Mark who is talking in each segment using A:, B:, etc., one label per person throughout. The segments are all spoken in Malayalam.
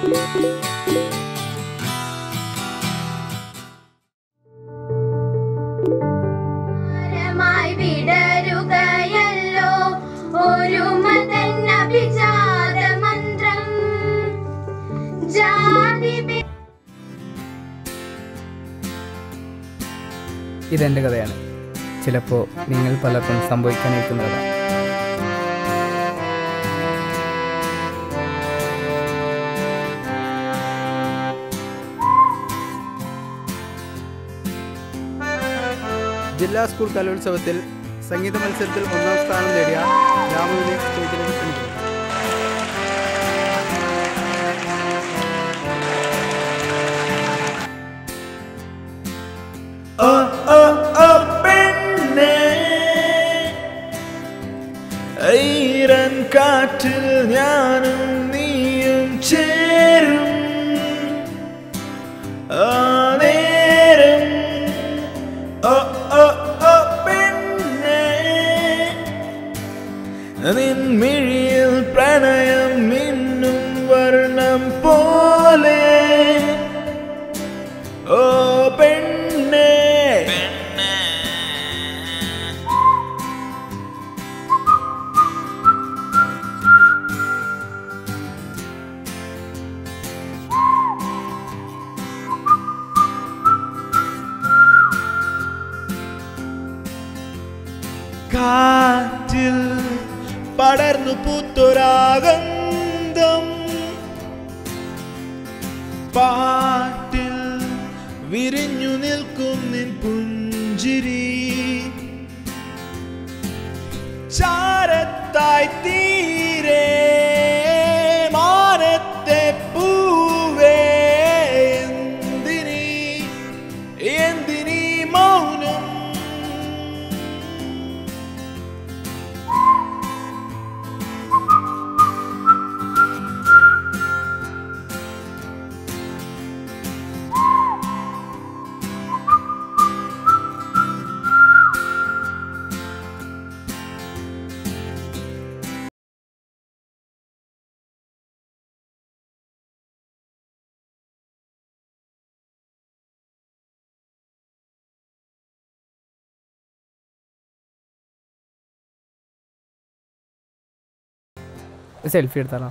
A: മായി വിടരുകയല്ലോ ഒരു മതൻ അഭിജാത മന്ത്രം ജാതി ഭേ-
B: ഇതെൻ്റെ കഥയാണ് ചിലപ്പോൾ നിങ്ങൾ പലർക്കും സംഭവിക്കാനിരിക്കുന്ന കഥ
C: ജില്ലാ സ്കൂൾ കലോത്സവത്തിൽ സംഗീത മത്സരത്തിൽ ഒന്നാം സ്ഥാനം നേടിയ രാമുവിനെ സ്റ്റേജിലേക്ക് ക്ഷണിക്കുന്നു
D: ഓ ഓ ഓ പെണ്ണേ ഐരൻ കാറ്റിൽ ഞാനും നീയും ചേരും ആ നേരം ഓ ഓ ഓ പെണ്ണേ നിൻമിഴിയിൽ പ്രണയം മിന്നും വർണ്ണം പോലെ ഓ പെണ്ണേ കാറ്റിൽ പടർന്നു പൂത്തൊരാഗന്ധം പാട്ടിൽ വിരിഞ്ഞു നിൽക്കും നിൻ പുഞ്ചിരി ചാരത്തായി തീരെ മാനത്തെ പൂവേ എന്തിനീ എന്തിനീ മൗനം
B: സെൽഫി എടുത്താലോ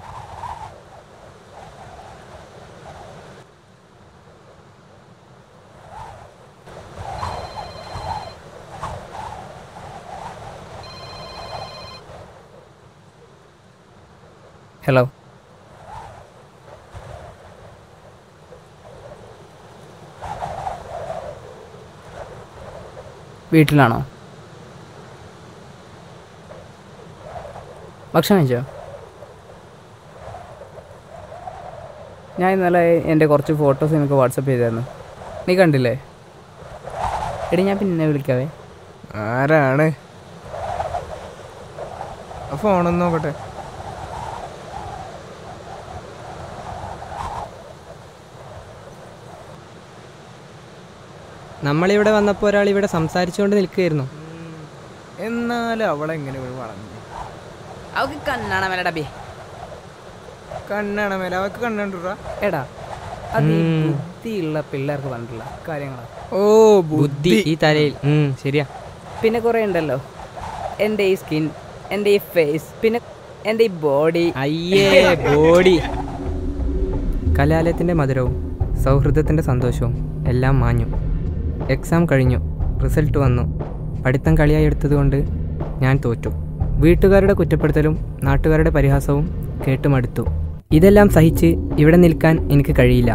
B: ഹലോ വീട്ടിലാണോ ഭക്ഷണം കഴിച്ചോ ഞാൻ ഇന്നലെ എൻ്റെ കുറച്ച് ഫോട്ടോസ് നിനക്ക് വാട്സപ്പ് ചെയ്തായിരുന്നു നീ കണ്ടില്ലേ എടി ഞാൻ പിന്നെ വിളിക്കാവേ
E: ആരാണ് ആ ഫോണൊന്ന് നോക്കട്ടെ
F: നമ്മളിവിടെ വന്നപ്പോൾ ഒരാൾ ഇവിടെ സംസാരിച്ചുകൊണ്ട് നിൽക്കുകയായിരുന്നു
E: എന്നാലും അവളെങ്ങനെ ഇവിടെ വളഞ്ഞു
B: അവൾക്ക് കണ്ണാണ് മേലെ ഡബി
E: കണ്ണാണ് മേലെ അവക്ക് കണ്ണുണ്ടാ
B: എടാ അത് ഈ ബുദ്ധിയുള്ള പിള്ളേർക്ക് പറഞ്ഞിട്ടുള്ള കാര്യങ്ങളാണ്
E: ഓ
F: ബുദ്ധി ഈ തലയിൽ ഉം, ശരിയാ
B: പിന്നെ കുറേ ഉണ്ടല്ലോ എൻ്റെ ഈ സ്കിൻ എൻ്റെ ഈ ഫേസ് പിന്നെ എൻ്റെ ഈ ബോഡി
F: അയ്യേ ബോഡി കലാലയത്തിൻ്റെ മധുരവും സൗഹൃദത്തിൻ്റെ സന്തോഷവും എല്ലാം മാഞ്ഞു എക്സാം കഴിഞ്ഞു റിസൾട്ട് വന്നു പഠിത്തം കളിയായി എടുത്തതുകൊണ്ട് ഞാൻ തോറ്റു വീട്ടുകാരുടെ കുറ്റപ്പെടുത്തലും നാട്ടുകാരുടെ പരിഹാസവും കേട്ടുമടുത്തു ഇതെല്ലാം സഹിച്ച് ഇവിടെ നിൽക്കാൻ എനിക്ക് കഴിയില്ല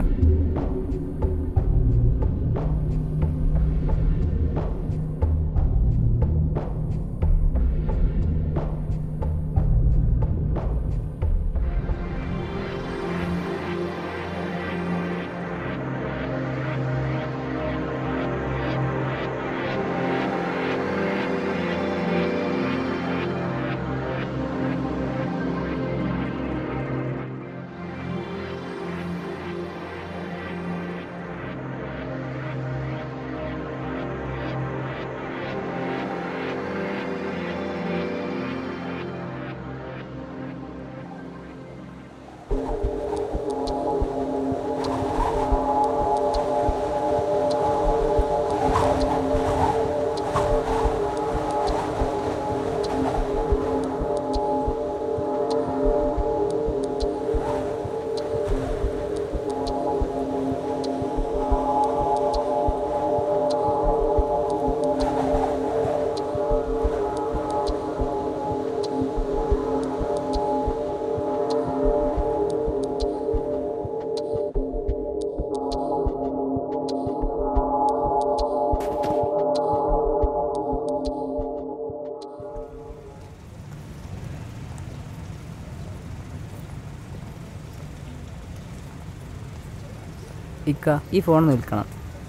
B: ഇക്ക ഈ ഫോൺ നിൽക്കണം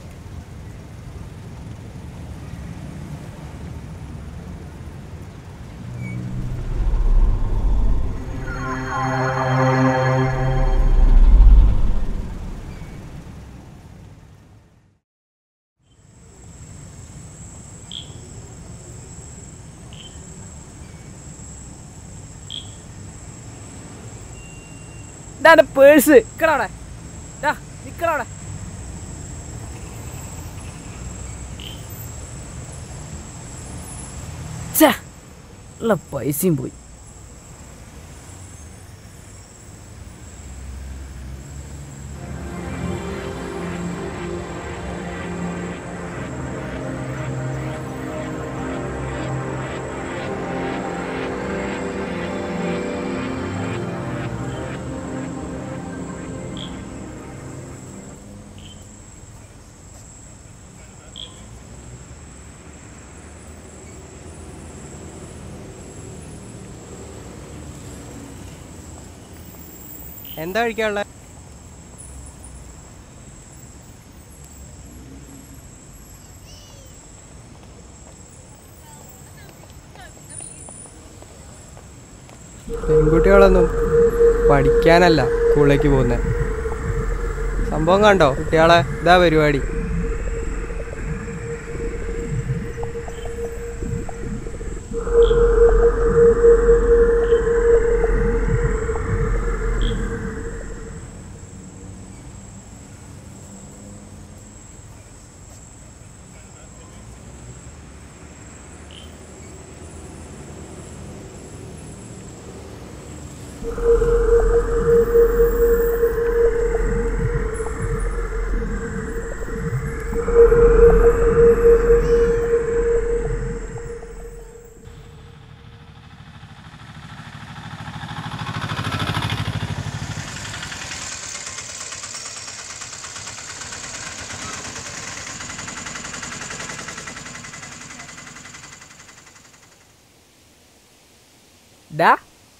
B: ഇതാണ് പേഴ്സ് നിക്കടവിടെ നിക്കടവിടെ ഛേ, ഉള്ള പൈസയും പോയി
G: എന്താ കഴിക്കാനുള്ള പെൺകുട്ടികളൊന്നും പഠിക്കാനല്ല സ്കൂളിലേക്ക് പോകുന്നത് സംഭവം കണ്ടോ കുട്ടികളെ ഇതാ പരിപാടി
B: ഡാ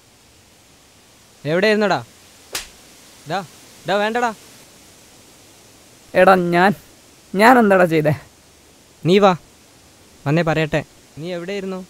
F: എവിടെ ഇരുന്നടാ ഡാ ഡാ വേണ്ടടാ
B: എടാ ഞാൻ ഞാൻ എന്താടാ ചെയ്തേ
F: നീ വാ വന്നേ പറയട്ടെ നീ എവിടെയിരുന്നു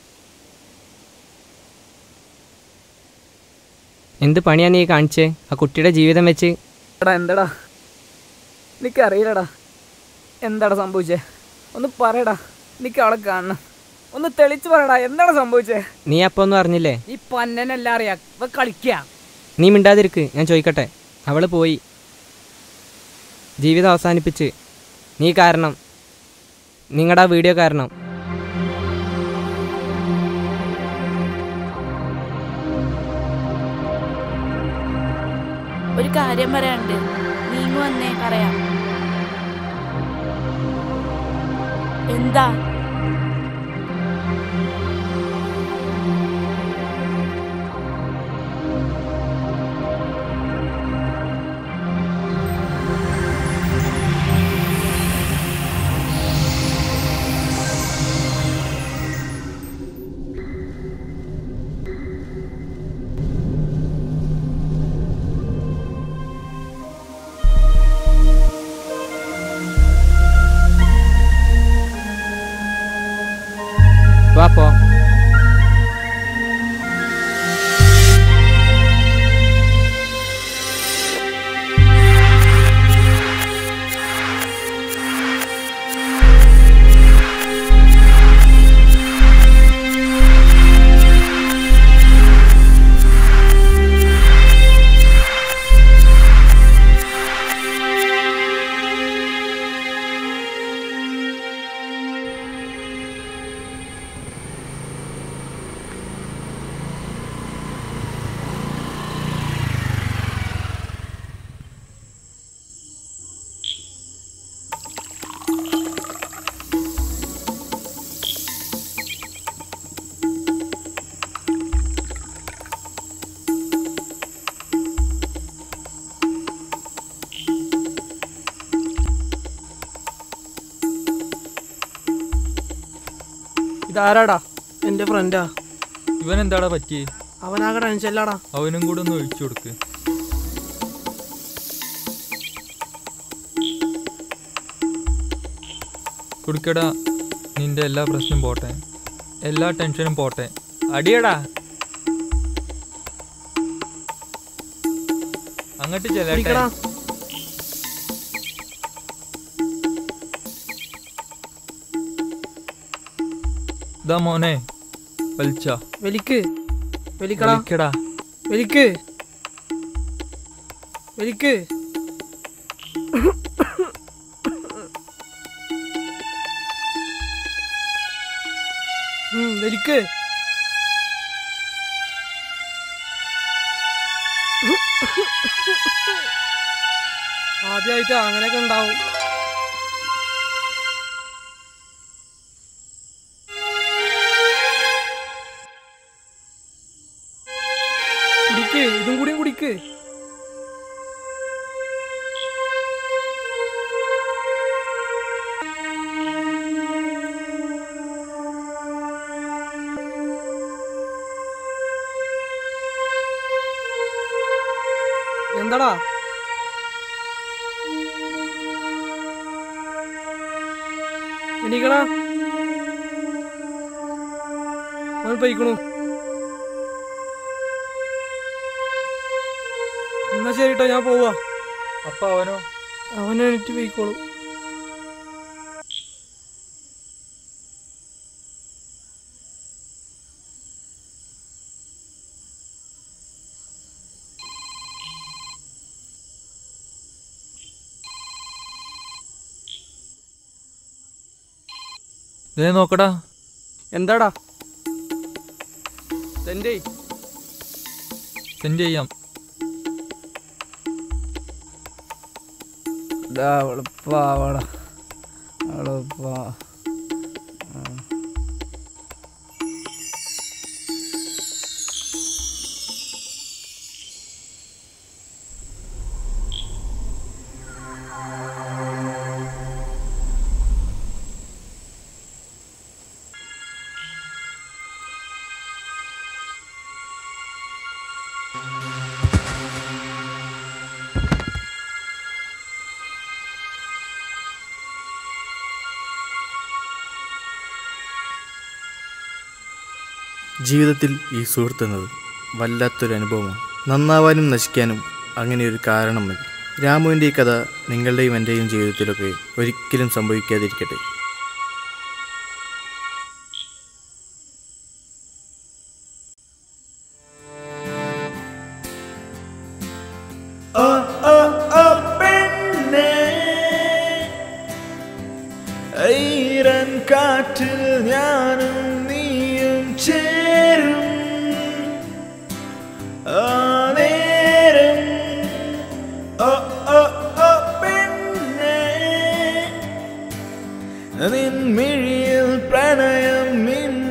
F: എന്ത് പണിയാ നീ കാണിച്ചേ ആ കുട്ടിയുടെ ജീവിതം വെച്ച്
B: എടാ എന്താടാ എനിക്കറിയില്ലടാ എന്താടാ സംഭവിച്ചേ ഒന്ന് പറയടാ എനിക്ക് അവളെ കാണണം ഒന്ന് തെളിച്ച് പറയടാ എന്താടാ സംഭവിച്ചേ
F: നീ അപ്പോൾ ഒന്നും അറിഞ്ഞില്ലേ
B: ഈ പന്നനെല്ലാം അറിയാ ഇവ കളിക്കുക
F: നീ മിണ്ടാതിരിക്ക് ഞാൻ ചോദിക്കട്ടെ അവൾ പോയി ജീവിതം അവസാനിപ്പിച്ച് നീ കാരണം നിങ്ങളുടെ ആ വീഡിയോ കാരണം
H: ഒരു കാര്യം പറയാനുണ്ട് നീങ്ങു വന്നേ പറയാം എന്താ
F: വാ പോ
G: ഇതാരാടാ എൻ്റെ ഫ്രണ്ടാ
I: ഇവൻ എന്താടാ പറ്റിയേ
G: അവനാകെ ടെൻഷനിലാടാ
I: അവനും കൂടെ ഒന്ന് ഒഴിച്ചു കൊടുക്ക് കുടിക്കടാ നിന്റെ എല്ലാ പ്രശ്നം പോട്ടെ എല്ലാ ടെൻഷനും പോട്ടെ അടിയടാ അങ്ങോട്ട് ചെല്ലട്ടെ
G: കുടിക്കടാ
I: ഇതാ മോനെ വലിച്ച
G: വലിക്ക് വലിക്കടാ
I: വലിക്കടാ
G: വലിക്ക് വലിക്ക് ഉം, വലിക്ക് ആദ്യമായിട്ടാ അങ്ങനെയൊക്കെ ഉണ്ടാവും കുടിക്ക് ഇതും കൂടിയും കുടിക്ക് എന്താടാ എണീക്കടാ അവൻ പോയിക്കണു എന്നാ ശരിട്ടോ ഞാൻ പോവാ
I: അപ്പൊ അവനോ
G: അവൻ എണീറ്റ് പോയിക്കോളും
I: ദേ നോക്കടാ
G: എന്താടാ തൻ്റെ
I: സെൻഡ് ചെയ്യാം
B: ഇതാ അവള് പാവാടാ അവള് പാ
C: ജീവിതത്തിൽ ഈ സുഹൃത്തെന്നത് വല്ലാത്തൊരു അനുഭവമാണ് നന്നാവാനും നശിക്കാനും അങ്ങനെ ഒരു കാരണം മതി രാമുവിൻ്റെ ഈ കഥ നിങ്ങളുടെയും എൻ്റെയും ജീവിതത്തിലൊക്കെ ഒരിക്കലും സംഭവിക്കാതിരിക്കട്ടെ
D: ഓ ഓ ഓ പെണ്ണേ ഈരൻ കാറ്റിൽ ഞാനും നീയും ചേരും ആ നേരം ഓ ഓ ഓ പെണ്ണേ നിൻമിഴിയിൽ പ്രണയം മിന്നും